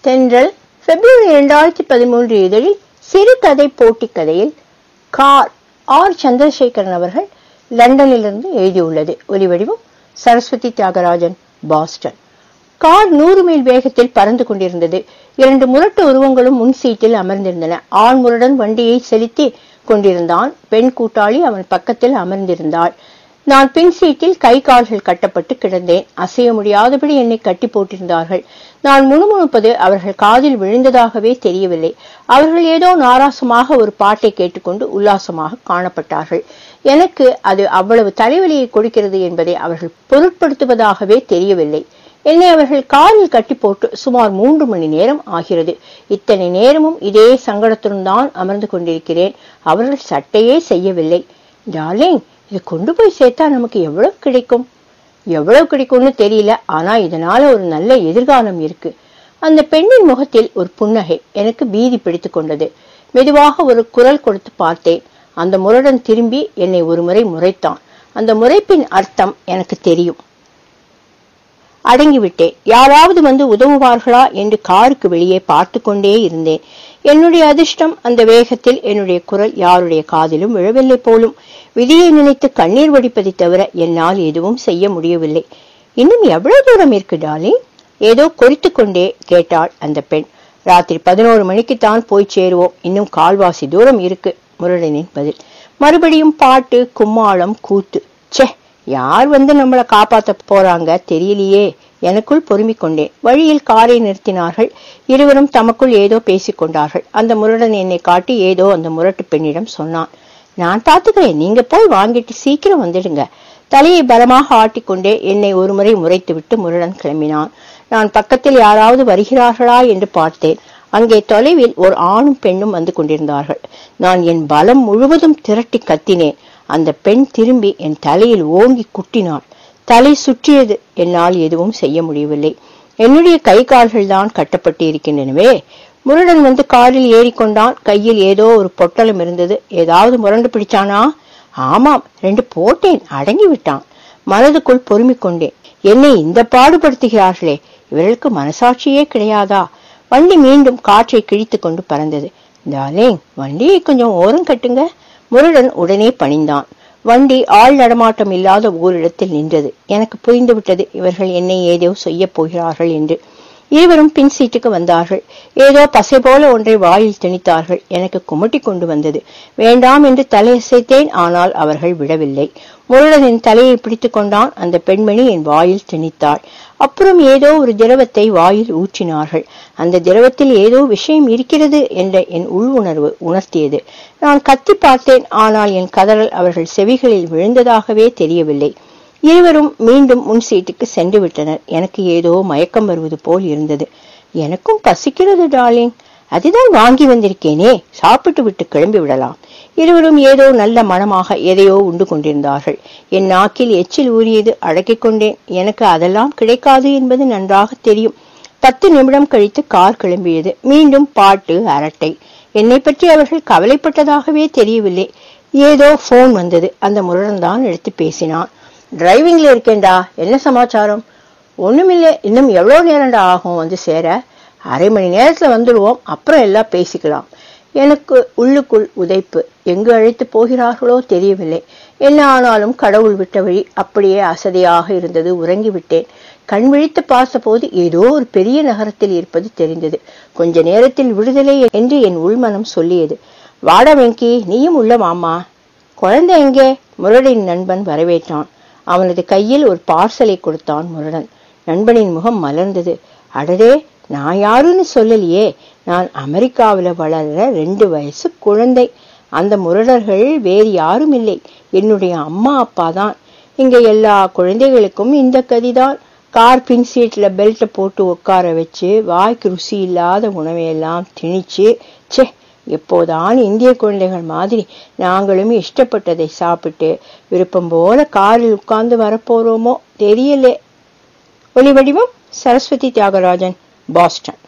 தென்றல் பிப்ரவரி இரண்டாயிரத்தி பதிமூன்று இதழில் சிறுகதை போட்டி கதையில் கார் ஆர் சந்திரசேகரன் அவர்கள் லண்டனிலிருந்து எழுதியுள்ளது ஒலிவடிவம் சரஸ்வதி தியாகராஜன் பாஸ்டன் கார் நூறு மைல் வேகத்தில் பறந்து கொண்டிருந்தது இரண்டு முரட்டு உருவங்களும் முன் சீட்டில் அமர்ந்திருந்தன ஆண் முரடன் வண்டியை செலுத்தி கொண்டிருந்தான் பெண் கூட்டாளி அவன் பக்கத்தில் அமர்ந்திருந்தாள் நான் பின் சீட்டில் கை கால்கள் கட்டப்பட்டு கிடந்தேன் அசைய முடியாதபடி என்னை கட்டி போட்டிருந்தார்கள் நான் முணுமுணுப்பது அவர்கள் காதில் விழுந்ததாகவே தெரியவில்லை அவர்கள் ஏதோ நாராசமாக ஒரு பாட்டை கேட்டுக்கொண்டு உல்லாசமாக காணப்பட்டார்கள் எனக்கு அது அவ்வளவு தலைவலியை கொடுக்கிறது என்பதை அவர்கள் பொருட்படுத்துவதாகவே தெரியவில்லை என்னை அவர்கள் காலில் கட்டி போட்டு சுமார் மூன்று மணி நேரம் ஆகிறது இத்தனை நேரமும் இதே சங்கடத்துடன் தான் அமர்ந்து கொண்டிருக்கிறேன் அவர்கள் சட்டையே செய்யவில்லை டார்லிங் இது கொண்டு போய் சேர்த்தா நமக்கு எவ்வளவு கிடைக்கும் எவ்வளவு கிடைக்கும்னு தெரியல ஆனா இதனால ஒரு நல்ல எதிர்காலம் இருக்கு அந்த பெண்ணின் முகத்தில் ஒரு புன்னகை எனக்கு பீதி பிடித்து கொண்டது மெதுவாக ஒரு குரல் கொடுத்து பார்த்தேன் அந்த முரடன் திரும்பி என்னை ஒரு முறை முறைத்தான் அந்த முறைப்பின் அர்த்தம் எனக்கு தெரியும் அடங்கிவிட்டேன் யாராவது வந்து உதவுவார்களா என்று காருக்கு வெளியே பார்த்து கொண்டே இருந்தேன் என்னுடைய அதிர்ஷ்டம் அந்த வேகத்தில் என்னுடைய குரல் யாருடைய காதிலும் விழவில்லை போலும் விதியை நினைத்து கண்ணீர் வடிப்பதை தவிர என்னால் எதுவும் செய்ய முடியவில்லை இன்னும் எவ்வளவு தூரம் இருக்கு டாலி ஏதோ குறித்து கொண்டே கேட்டாள் அந்த பெண் ராத்திரி பதினோரு மணிக்கு தான் போய் சேருவோம் இன்னும் கால்வாசி தூரம் இருக்கு முரடனின் பதில் மறுபடியும் பாட்டு கும்மாளம் கூத்து ச்சே யார் வந்து நம்மளை காப்பாத்த போறாங்க தெரியலையே எனக்குள் பொறுமிக் கொண்டேன் வழியில் காரை நிறுத்தினார்கள் இருவரும் தமக்குள் ஏதோ பேசிக் கொண்டார்கள் அந்த முரடன் என்னை காட்டி ஏதோ அந்த முரட்டு பெண்ணிடம் சொன்னான் நான் பார்த்துக்கிறேன் நீங்க போய் வாங்கிட்டு சீக்கிரம் வந்துடுங்க தலையை பலமாக ஆட்டிக்கொண்டே என்னை ஒருமுறை முறைத்துவிட்டு முரடன் கிளம்பினான் நான் பக்கத்தில் யாராவது வருகிறார்களா என்று பார்த்தேன் அங்கே தொலைவில் ஒரு ஆணும் பெண்ணும் வந்து கொண்டிருந்தார்கள் நான் என் பலம் முழுவதும் திரட்டி கத்தினேன் அந்த பெண் திரும்பி என் தலையில் ஓங்கி குட்டினாள் தலை சுற்றியது என்னால் எதுவும் செய்ய முடியவில்லை என்னுடைய கை கால்கள் தான் கட்டப்பட்டு இருக்கின்றனவே முருடன் வந்து காரில் ஏறிக்கொண்டான் கையில் ஏதோ ஒரு பொட்டலம் இருந்தது ஏதாவது முரண்டு பிடிச்சானா ஆமாம் ரெண்டு போட்டேன் அடங்கி விட்டான் மனதுக்குள் பொறுமிக் கொண்டேன் என்னை இந்த பாடுபடுத்துகிறார்களே இவர்களுக்கு மனசாட்சியே கிடையாதா வண்டி மீண்டும் காற்றை கிழித்து கொண்டு பறந்தது டார்லிங் வண்டியை கொஞ்சம் ஓரம் கட்டுங்க முருடன் உடனே பணிந்தான் வண்டி ஆள் நடமாட்டம் இல்லாத ஓரிடத்தில் நின்றது எனக்கு புரிந்துவிட்டது இவர்கள் என்னை ஏதோ செய்ய போகிறார்கள் என்று இருவரும் பின் சீட்டுக்கு வந்தார்கள் ஏதோ பசை போல ஒன்றை வாயில் திணித்தார்கள் எனக்கு குமட்டி கொண்டு வந்தது வேண்டாம் என்று தலையசைத்தேன் ஆனால் அவர்கள் விடவில்லை முருடனின் தலையை பிடித்துக் கொண்டான் அந்த பெண்மணி என் வாயில் திணித்தாள் அப்புறம் ஏதோ ஒரு திரவத்தை வாயில் ஊற்றினார்கள் அந்த திரவத்தில் ஏதோ விஷயம் இருக்கிறது என்ற என் உள் உணர்வு உணர்த்தியது நான் கத்தி பார்த்தேன் ஆனால் என் கதறல் அவர்கள் செவிகளில் விழுந்ததாகவே தெரியவில்லை இருவரும் மீண்டும் முன் சீட்டுக்கு சென்று விட்டனர் எனக்கு ஏதோ மயக்கம் வருவது போல் இருந்தது எனக்கும் பசிக்கிறது டார்லிங் அதுதான் வாங்கி வந்திருக்கேனே சாப்பிட்டு விட்டு கிளம்பி விடலாம் இருவரும் ஏதோ நல்ல மனமாக எதையோ உண்டு கொண்டிருந்தார்கள் என் நாக்கில் எச்சில் ஊறியது அடக்கிக் கொண்டேன் எனக்கு அதெல்லாம் கிடைக்காது என்பது நன்றாக தெரியும் பத்து நிமிடம் கழித்து கார் கிளம்பியது மீண்டும் பாட்டு அரட்டை என்னை பற்றி அவர்கள் கவலைப்பட்டதாகவே தெரியவில்லை ஏதோ போன் வந்தது அந்த முரடன் தான் எடுத்து பேசினான் டிரைவிங்ல இருக்கேன்டா என்ன சமாச்சாரம் ஒண்ணுமில்லை இன்னும் எவ்வளவு நேரம்டா ஆகும் வந்து சேர அரை மணி நேரத்துல வந்துடுவோம் அப்புறம் எல்லாம் பேசிக்கலாம் எனக்கு உள்ளுக்குள் உதைப்பு எங்கு அழைத்து போகிறார்களோ தெரியவில்லை என்ன ஆனாலும் கடவுள் விட்ட வழி அப்படியே அசதியாக இருந்தது உறங்கிவிட்டேன் கண் விழித்து பார்த்தபோது ஏதோ ஒரு பெரிய நகரத்தில் இருப்பது தெரிந்தது கொஞ்ச நேரத்தில் விடுதலை என்று என் உள்மனம் சொல்லியது வாட வெங்கி நீயும் உள்ள மாமா குழந்தை எங்கே முரடின் நண்பன் வரவேற்றான் அவனது கையில் ஒரு பார்சலை கொடுத்தான் முரடன் நண்பனின் முகம் மலர்ந்தது அடடே நான் யாருன்னு சொல்லலையே நான் அமெரிக்காவில் வளர்ற ரெண்டு வயசு குழந்தை அந்த முரடர்கள் வேறு யாரும் இல்லை என்னுடைய அம்மா அப்பா தான் இங்க எல்லா குழந்தைகளுக்கும் இந்த கதிதான் கார் பின் சீட்ல பெல்ட்டை போட்டு உட்கார வச்சு வாய்க்கு ருசி இல்லாத உணவையெல்லாம் திணிச்சு ச்சே எப்போதான் இந்திய குழந்தைகள் மாதிரி நாங்களும் இஷ்டப்பட்டதை சாப்பிட்டு விருப்பம் போல காரில் உட்கார்ந்து வரப்போறோமோ தெரியலே ஒளி வடிவம் சரஸ்வதி தியாகராஜன் பாஸ்டன்